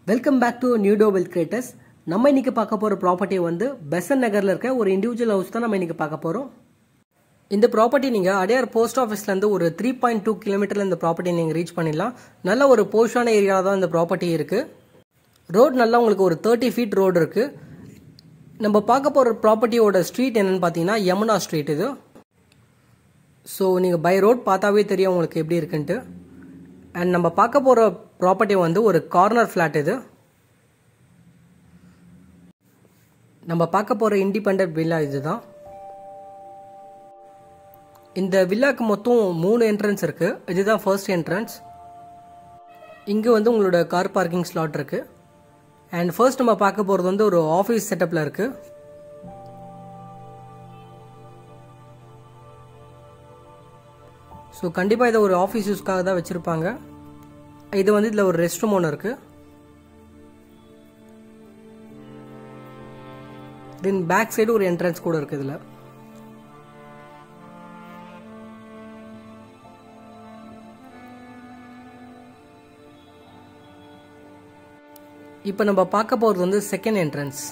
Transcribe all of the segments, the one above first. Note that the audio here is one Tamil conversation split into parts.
வெல்கம் பேக் டு நியூடோ வெல்த் கிரியேட்டர்ஸ் நம்ம இன்னைக்கு பார்க்க போகிற ப்ராப்பர்ட்டி வந்து பெசன் நகரில் இருக்க ஒரு இண்டிவிஜுவல் ஹவுஸ் தான் நம்ம இன்னைக்கு பார்க்க போகிறோம் இந்த ப்ராப்பர்ட்டி நீங்கள் அடையார் போஸ்ட் ஆஃபீஸ்லேருந்து ஒரு த்ரீ பாயிண்ட் டூ கிலோமீட்டரில் இந்த ப்ராப்பர்ட்டி நீங்கள் ரீச் பண்ணிடலாம் நல்ல ஒரு போஷான ஏரியாவில் தான் இந்த ப்ராப்பர்ட்டி இருக்குது ரோட் நல்லா உங்களுக்கு ஒரு தேர்ட்டி ஃபீட் ரோடு இருக்குது நம்ம பார்க்க போகிற ப்ராப்பர்ட்டியோட ஸ்ட்ரீட் என்னன்னு பார்த்தீங்கன்னா யமுனா ஸ்ட்ரீட் இது ஸோ நீங்கள் பை ரோட் பார்த்தாவே தெரியும் உங்களுக்கு எப்படி இருக்குன்ட்டு அண்ட் நம்ம பார்க்க போகிற ப்ராப்பர்ட்டி வந்து ஒரு கார்னர் ஃப்ளாட் இது நம்ம பார்க்க போகிற இண்டிபெண்ட் வில்லா இதுதான் இந்த வில்லாக்கு மொத்தம் மூணு என்ட்ரன்ஸ் இருக்குது இதுதான் ஃபர்ஸ்ட் என்ட்ரன்ஸ் இங்கே வந்து உங்களோட கார் பார்க்கிங் ஸ்லாட் இருக்குது அண்ட் ஃபர்ஸ்ட் நம்ம பார்க்க போகிறது வந்து ஒரு ஆஃபீஸ் செட்டப்பில் இருக்குது ஸோ கண்டிப்பாக இதை ஒரு ஆஃபீஸ் யூஸ்க்காக தான் வச்சுருப்பாங்க இது வந்து இதில் ஒரு ரெஸ்ட் ரூம் ஒன்று இருக்குது தென் பேக் சைடு ஒரு என்ட்ரன்ஸ் கூட இருக்குது இதில் இப்போ நம்ம பார்க்க போகிறது வந்து செகண்ட் என்ட்ரன்ஸ்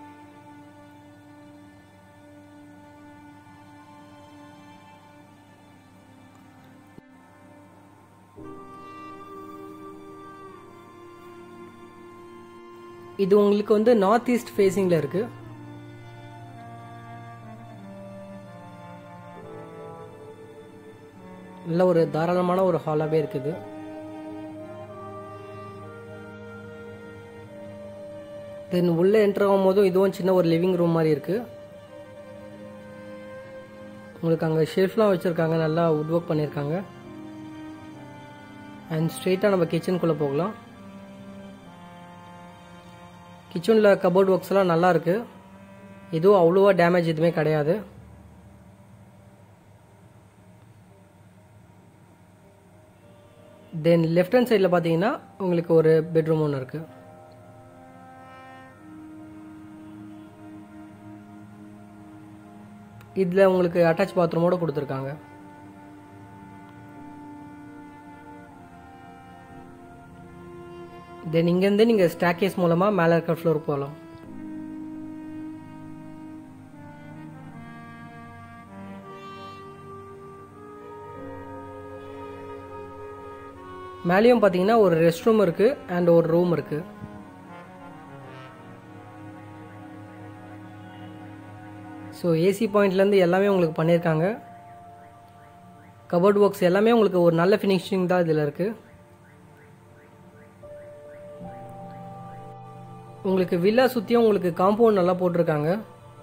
இது உங்களுக்கு வந்து நார்த் ஈஸ்ட் ஃபேஸிங்கில் இருக்கு நல்ல ஒரு தாராளமான ஒரு ஹாலாகவே இருக்குது தென் உள்ளே என்டர் ஆகும் போதும் இதுவும் சின்ன ஒரு லிவிங் ரூம் மாதிரி இருக்கு உங்களுக்கு அங்கே ஷெல்ஃப்லாம் வச்சுருக்காங்க நல்லா உட் ஒர்க் பண்ணியிருக்காங்க அண்ட் ஸ்ட்ரெயிட்டாக நம்ம கிச்சனுக்குள்ளே போகலாம் கிச்சனில் கபோர்ட் ஒர்க்ஸ் எல்லாம் நல்லா இருக்கு எதுவும் அவ்வளோவா டேமேஜ் எதுவுமே கிடையாது தென் லெஃப்ட் ஹேண்ட் சைடில் பார்த்தீங்கன்னா உங்களுக்கு ஒரு பெட்ரூம் ஒன்று இருக்குது இதில் உங்களுக்கு அட்டாச் பாத்ரூமோட கொடுத்துருக்காங்க தென் இங்கேருந்து நீங்கள் ஸ்டாக்கேஸ் மூலமாக மேலே இருக்க ஃப்ளோர் போகலாம் மேலேயும் பார்த்தீங்கன்னா ஒரு ரெஸ்ட் ரூம் இருக்குது அண்ட் ஒரு ரூம் இருக்குது ஸோ ஏசி பாயிண்ட்லேருந்து எல்லாமே உங்களுக்கு பண்ணியிருக்காங்க கபோர்ட் ஒர்க்ஸ் எல்லாமே உங்களுக்கு ஒரு நல்ல ஃபினிஷிங் தான் இதில் இருக்குது உங்களுக்கு வில்லா சுற்றியும் உங்களுக்கு காம்பவுண்ட் நல்லா போட்டிருக்காங்க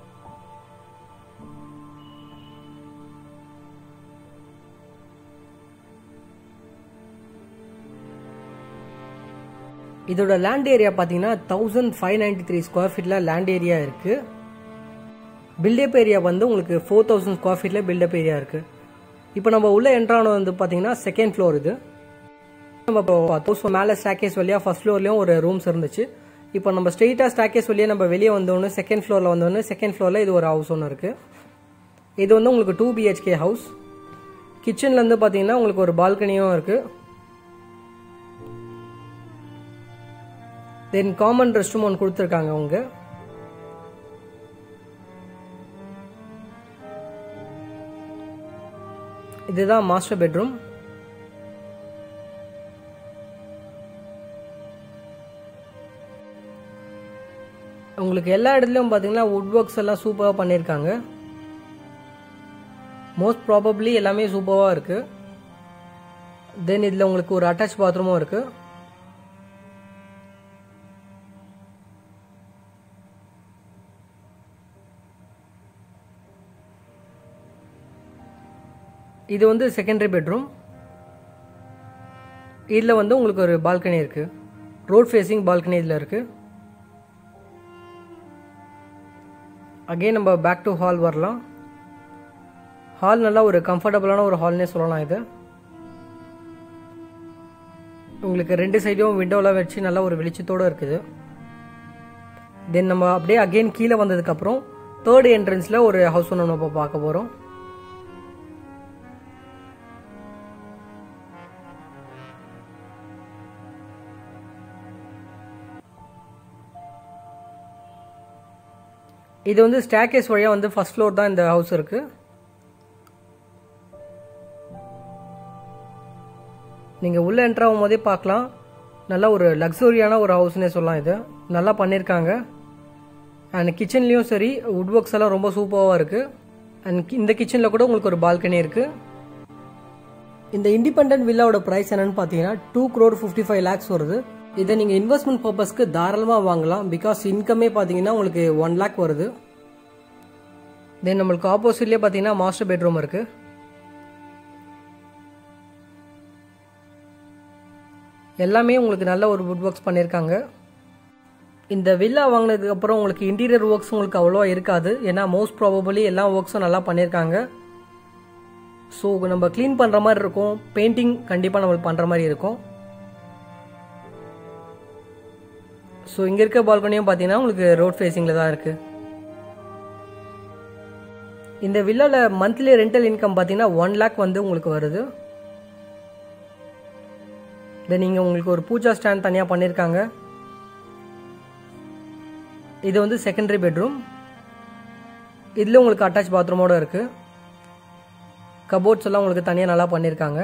இதோட லேண்ட் ஏரியா பார்த்தீங்கன்னா thousand five ninety three square ஃபீட்டில் லேண்ட் ஏரியா இருக்குது பில்டப் ஏரியா வந்து உங்களுக்கு ஃபோர் தௌசண்ட் ஸ்கொயர் ஃபீட்டில் பில்டப் ஏரியா இருக்குது இப்போ நம்ம உள்ள என்ட்ரான வந்து பார்த்தீங்கன்னா செகண்ட் ஃப்ளோர் இது நம்ம இப்போ மேலே ஸ்டாக்கேஸ் வழியாக ஃபர்ஸ்ட் ஃப்ளோர்லேயும் ஒரு ரூம்ஸ் இருந்துச்சு இப்போ நம்ம ஸ்ட்ரெயிட்டாக ஸ்டாக்கேஸ் வழியாக நம்ம வெளியே வந்தோடனே செகண்ட் ஃப்ளோரில் வந்தோடனே செகண்ட் ஃப்ளோரில் இது ஒரு ஹவுஸ் ஒன்று இருக்குது இது வந்து உங்களுக்கு டூ பிஹெச்கே ஹவுஸ் கிச்சன்லேருந்து பார்த்தீங்கன்னா உங்களுக்கு ஒரு பால்கனியும் இருக்குது தென் காமன் ரெஸ்ட் ரூம் ஒன்று கொடுத்துருக்காங்க அவங்க இதுதான் மாஸ்டர் பெட்ரூம் உங்களுக்கு எல்லா இடத்துலையும் பார்த்தீங்கன்னா வுட் ஒர்க்ஸ் எல்லாம் சூப்பராக பண்ணியிருக்காங்க மோஸ்ட் ப்ராபப்ளி எல்லாமே சூப்பராக இருக்குது தென் இதில் உங்களுக்கு ஒரு அட்டாச் பாத்ரூமும் இருக்குது இது வந்து செகண்டரி பெட்ரூம் இதில் வந்து உங்களுக்கு ஒரு பால்கனி இருக்குது ரோட் ஃபேஸிங் பால்கனி இதில் இருக்குது அகெயின் நம்ம பேக் டு ஹால் வரலாம் ஹால் நல்லா ஒரு கம்ஃபர்டபுளான ஒரு ஹால்னே சொல்லலாம் இது உங்களுக்கு ரெண்டு சைடும் விண்டோலாம் வச்சு நல்லா ஒரு வெளிச்சத்தோடு இருக்குது தென் நம்ம அப்படியே அகெயின் கீழே வந்ததுக்கப்புறம் தேர்ட் என்ட்ரன்ஸில் ஒரு ஹவுஸ் ஒன்று நம்ம பார்க்க போகிறோம் இது வந்து ஸ்டேக்கேஸ் வழியாக வந்து ஃபர்ஸ்ட் ஃப்ளோர் தான் இந்த ஹவுஸ் இருக்குது நீங்கள் உள்ளே என்ட்ரு ஆகும் போதே பார்க்கலாம் நல்லா ஒரு லக்ஸுரியான ஒரு ஹவுஸ்னே சொல்லலாம் இது நல்லா பண்ணியிருக்காங்க அண்ட் கிச்சன்லேயும் சரி வுட் ஒர்க்ஸ் எல்லாம் ரொம்ப சூப்பராக இருக்குது அண்ட் இந்த கிச்சனில் கூட உங்களுக்கு ஒரு பால்கனி இருக்குது இந்த இண்டிபெண்ட் வில்லாவோட ப்ரைஸ் என்னன்னு பார்த்தீங்கன்னா two crore fifty five lakhs வருது இதை நீங்கள் இன்வெஸ்ட்மெண்ட் பர்பஸ்க்கு தாராளமாக வாங்கலாம் பிகாஸ் இன்கமே பார்த்தீங்கன்னா உங்களுக்கு ஒன் லேக் வருது தென் நம்மளுக்கு ஆப்போசிட்லேயே பார்த்தீங்கன்னா மாஸ்டர் பெட்ரூம் இருக்குது எல்லாமே உங்களுக்கு நல்ல ஒரு வுட் ஒர்க்ஸ் பண்ணியிருக்காங்க இந்த வில்லா வாங்கினதுக்கு அப்புறம் உங்களுக்கு இன்டீரியர் ஒர்க்ஸ் உங்களுக்கு அவ்வளோவா இருக்காது ஏன்னா மோஸ்ட் ப்ராபபிளி எல்லா ஒர்க்ஸும் நல்லா பண்ணியிருக்காங்க ஸோ நம்ம க்ளீன் பண்ணுற மாதிரி இருக்கும் பெயிண்டிங் கண்டிப்பாக நம்மளுக்கு பண்ணுற மாதிரி இருக்கும் ஸோ இங்கே இருக்க பால்கனியும் பார்த்தீங்கன்னா உங்களுக்கு ரோட் ஃபேஸிங்கில் தான் இருக்குது இந்த வில்லாவில் மந்த்லி ரெண்டல் இன்கம் பார்த்தீங்கன்னா ஒன் லேக் வந்து உங்களுக்கு வருது தென் நீங்கள் உங்களுக்கு ஒரு பூஜா ஸ்டாண்ட் தனியாக பண்ணியிருக்காங்க இது வந்து செகண்டரி பெட்ரூம் இதில் உங்களுக்கு அட்டாச் பாத்ரூமோட இருக்குது கபோர்ட்ஸ் எல்லாம் உங்களுக்கு தனியாக நல்லா பண்ணியிருக்காங்க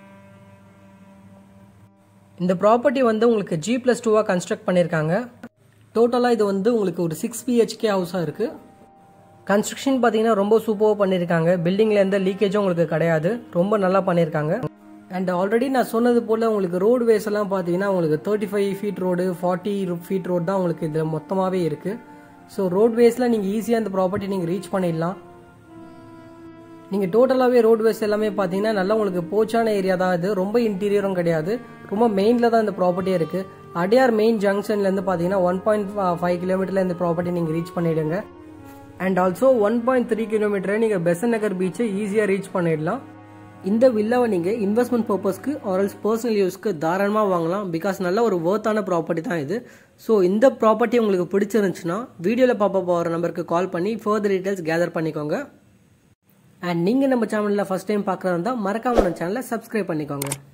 இந்த ப்ராப்பர்ட்டி வந்து உங்களுக்கு ஜி ப்ளஸ் டூவாக கன்ஸ்ட்ரக்ட் பண்ணியிருக்காங்க டோட்டலாக இது வந்து உங்களுக்கு ஒரு சிக்ஸ் பிஹெச்கே ஹவுஸாக இருக்குது கன்ஸ்ட்ரக்ஷன் பார்த்தீங்கன்னா ரொம்ப சூப்பராக பண்ணியிருக்காங்க பில்டிங்கில் எந்த லீக்கேஜும் உங்களுக்கு கிடையாது ரொம்ப நல்லா பண்ணியிருக்காங்க அண்ட் ஆல்ரெடி நான் சொன்னது போல் உங்களுக்கு ரோடு வேஸ் எல்லாம் பார்த்தீங்கன்னா உங்களுக்கு thirty five feet road forty feet road தான் உங்களுக்கு இதில் மொத்தமாகவே இருக்குது ஸோ ரோட் வேஸில் நீங்கள் ஈஸியாக இந்த ப்ராப்பர்ட்டி நீங்கள் ரீச் பண்ணிடலாம் நீங்கள் டோட்டலாகவே ரோட் வேஸ் எல்லாமே பார்த்தீங்கன்னா நல்லா உங்களுக்கு போச்சான ஏரியா தான் இது ரொம்ப இன்டீரியரும் கிடையாது ரொம்ப மெயினில் தான் இந்த ப்ராப்பர்ட்டியே இருக்குது அடையார் மெயின் ஜங்ஷன்லேருந்து பார்த்தீங்கன்னா ஒன் பாயிண்ட் ஃபைவ் கிலோமீட்டரில் இந்த ப்ராப்பர்ட்டி நீங்கள் ரீச் பண்ணிவிடுங்க and also one point three கிலோமீட்டரை நீங்கள் பெசன் நகர் பீச்சை ஈஸியாக ரீச் பண்ணிடலாம் இந்த வில்லாவை நீங்கள் இன்வெஸ்ட்மெண்ட் பர்பஸ்க்கு ஆர்எல்ஸ் பர்சனல் யூஸ்க்கு தாராளமாக வாங்கலாம் பிகாஸ் நல்ல ஒரு ஒர்த்தான ப்ராப்பர்ட்டி தான் இது ஸோ இந்த ப்ராப்பர்ட்டி உங்களுக்கு பிடிச்சிருந்துச்சுன்னா வீடியோவில் பாப்பா போகிற நம்பருக்கு கால் பண்ணி ஃபர்தர் டீட்டெயில்ஸ் கேதர் பண்ணிக்கோங்க அண்ட் நீங்கள் நம்ம சேனலில் ஃபஸ்ட் டைம் பார்க்குறதா இருந்தால் மறக்காம நம்ம சேனலை சப்ஸ்கிரைப் பண்ணிக்கோங்க